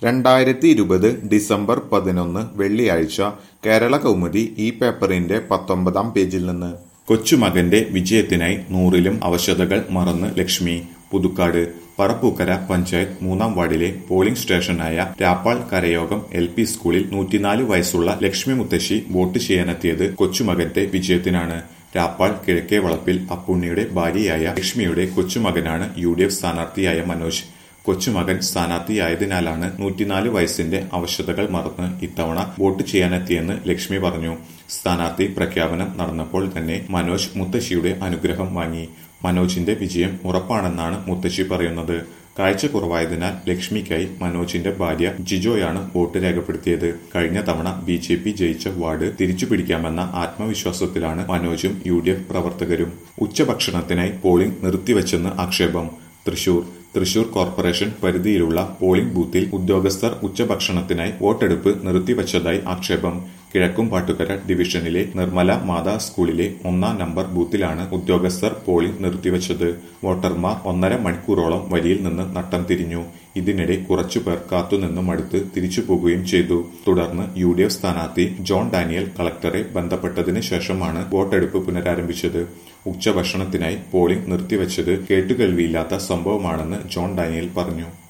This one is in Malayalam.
രണ്ടായിരത്തി ഇരുപത് ഡിസംബർ പതിനൊന്ന് വെള്ളിയാഴ്ച കേരള കൗമുദി ഈ പേപ്പറിന്റെ പത്തൊമ്പതാം പേജിൽ നിന്ന് കൊച്ചുമകന്റെ വിജയത്തിനായി നൂറിലും അവശതകൾ മറന്ന് ലക്ഷ്മി പുതുക്കാട് പറപ്പൂക്കര പഞ്ചായത്ത് മൂന്നാം വാർഡിലെ പോളിംഗ് സ്റ്റേഷനായ രാപ്പാൾ കരയോഗം എൽ പി സ്കൂളിൽ നൂറ്റിനാല് വയസ്സുള്ള ലക്ഷ്മി മുത്തശ്ശി വോട്ട് ചെയ്യാനെത്തിയത് കൊച്ചുമകന്റെ വിജയത്തിനാണ് രാപ്പാൾ കിഴക്കേ വളപ്പിൽ അപ്പുണ്ണിയുടെ ഭാര്യയായ ലക്ഷ്മിയുടെ കൊച്ചുമകനാണ് യു ഡി എഫ് സ്ഥാനാർത്ഥിയായ മനോജ് കൊച്ചുമകൻ സ്ഥാനാർത്ഥിയായതിനാലാണ് നൂറ്റിനാല് വയസ്സിന്റെ അവശതകൾ മറന്ന് ഇത്തവണ വോട്ട് ചെയ്യാനെത്തിയെന്ന് ലക്ഷ്മി പറഞ്ഞു സ്ഥാനാർത്ഥി പ്രഖ്യാപനം നടന്നപ്പോൾ തന്നെ മനോജ് മുത്തശ്ശിയുടെ അനുഗ്രഹം വാങ്ങി മനോജിന്റെ വിജയം ഉറപ്പാണെന്നാണ് മുത്തശ്ശി പറയുന്നത് കാഴ്ച കുറവായതിനാൽ ലക്ഷ്മിക്കായി മനോജിന്റെ ഭാര്യ ജിജോയാണ് വോട്ട് രേഖപ്പെടുത്തിയത് കഴിഞ്ഞ തവണ ബി ജെ പി ജയിച്ച വാർഡ് തിരിച്ചു പിടിക്കാമെന്ന ആത്മവിശ്വാസത്തിലാണ് മനോജും യു ഡി എഫ് പ്രവർത്തകരും ഉച്ചഭക്ഷണത്തിനായി പോളിംഗ് നിർത്തിവെച്ചെന്ന് ആക്ഷേപം തൃശൂർ തൃശൂർ കോർപ്പറേഷൻ പരിധിയിലുള്ള പോളിംഗ് ബൂത്തിൽ ഉദ്യോഗസ്ഥർ ഉച്ചഭക്ഷണത്തിനായി വോട്ടെടുപ്പ് നിർത്തിവച്ചതായി ആക്ഷേപം കിഴക്കും പാട്ടുകര ഡിവിഷനിലെ നിർമ്മല മാതാ സ്കൂളിലെ ഒന്നാം നമ്പർ ബൂത്തിലാണ് ഉദ്യോഗസ്ഥർ പോളിംഗ് നിർത്തിവച്ചത് വോട്ടർമാർ ഒന്നര മണിക്കൂറോളം വരിയിൽ നിന്ന് നട്ടം തിരിഞ്ഞു ഇതിനിടെ കുറച്ചുപേർ കാത്തുനിന്ന് മടുത്ത് തിരിച്ചു പോകുകയും ചെയ്തു തുടർന്ന് യു ഡി എഫ് സ്ഥാനാർത്ഥി ജോൺ ഡാനിയൽ കളക്ടറെ ബന്ധപ്പെട്ടതിന് ശേഷമാണ് വോട്ടെടുപ്പ് പുനരാരംഭിച്ചത് ഉച്ചഭക്ഷണത്തിനായി പോളിംഗ് നിർത്തിവച്ചത് കേട്ടുകേൾവിയില്ലാത്ത സംഭവമാണെന്ന് ജോൺ ഡാനിയൽ പറഞ്ഞു